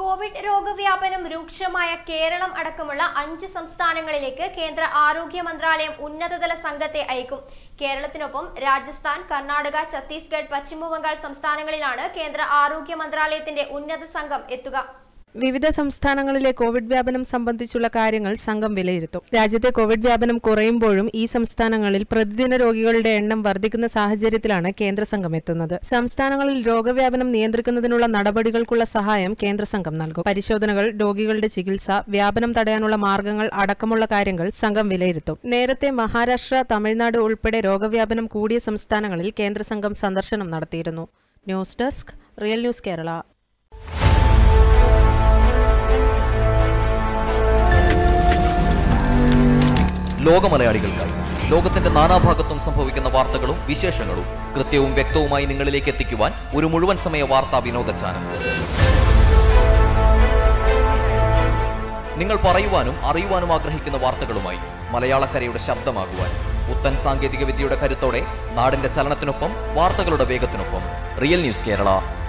Covid രോഗവ്യാപനം രൂക്ഷമായ കേരളം അടക്കമുള്ള അഞ്ച് സംസ്ഥാനങ്ങളിലേക്ക് കേന്ദ്ര ആരോഗ്യ മന്ത്രാലയം ഉന്നതതല സംഘത്തെ അയക്കും കേരളത്തിനൊപ്പം രാജസ്ഥാൻ കർണാടക ഛത്തീസ്ഗഡ് പശ്ചിമബംഗാൾ സംസ്ഥാനങ്ങളിലാണ് കേന്ദ്ര ആരോഗ്യ മന്ത്രാലയത്തിന്റെ ഉന്നത സംഘം എത്തുക വിവിധ സംസ്ഥാനങ്ങളിലെ കോവിഡ് വ്യാപനം സംബന്ധിച്ചുള്ള കാര്യങ്ങൾ സംഘം വിലയിരുത്തും രാജ്യത്തെ കോവിഡ് വ്യാപനം കുറയുമ്പോഴും ഈ സംസ്ഥാനങ്ങളിൽ പ്രതിദിന രോഗികളുടെ എണ്ണം വർദ്ധിക്കുന്ന സാഹചര്യത്തിലാണ് കേന്ദ്ര സംഘം എത്തുന്നത് സംസ്ഥാനങ്ങളിൽ രോഗവ്യാപനം നിയന്ത്രിക്കുന്നതിനുള്ള നടപടികൾക്കുള്ള സഹായം കേന്ദ്ര സംഘം നൽകും പരിശോധനകൾ രോഗികളുടെ ചികിത്സ വ്യാപനം തടയാനുള്ള മാർഗങ്ങൾ അടക്കമുള്ള കാര്യങ്ങൾ സംഘം വിലയിരുത്തും നേരത്തെ മഹാരാഷ്ട്ര തമിഴ്നാട് ഉൾപ്പെടെ രോഗവ്യാപനം കൂടിയ സംസ്ഥാനങ്ങളിൽ കേന്ദ്ര സംഘം സന്ദർശനം നടത്തിയിരുന്നു news desk real news Kerala ലോകമലയാളികൾക്കായി ലോകത്തിന്റെ നാനാഭാഗത്തും സംഭവിക്കുന്ന വാർത്തകളും വിശേഷങ്ങളും കൃത്യവും വ്യക്തവുമായി നിങ്ങളിലേക്ക് എത്തിക്കുവാൻ ഒരു മുഴുവൻ സമയ വാർത്താ വിനോദ ചാനൽ നിങ്ങൾ പറയുവാനും അറിയുവാനും ആഗ്രഹിക്കുന്ന വാർത്തകളുമായി മലയാളക്കരയുടെ ശബ്ദമാകുവാൻ പുത്തൻ സാങ്കേതിക വിദ്യയുടെ കരുത്തോടെ നാടിന്റെ ചലനത്തിനൊപ്പം വാർത്തകളുടെ വേഗത്തിനൊപ്പം റിയൽ ന്യൂസ് കേരള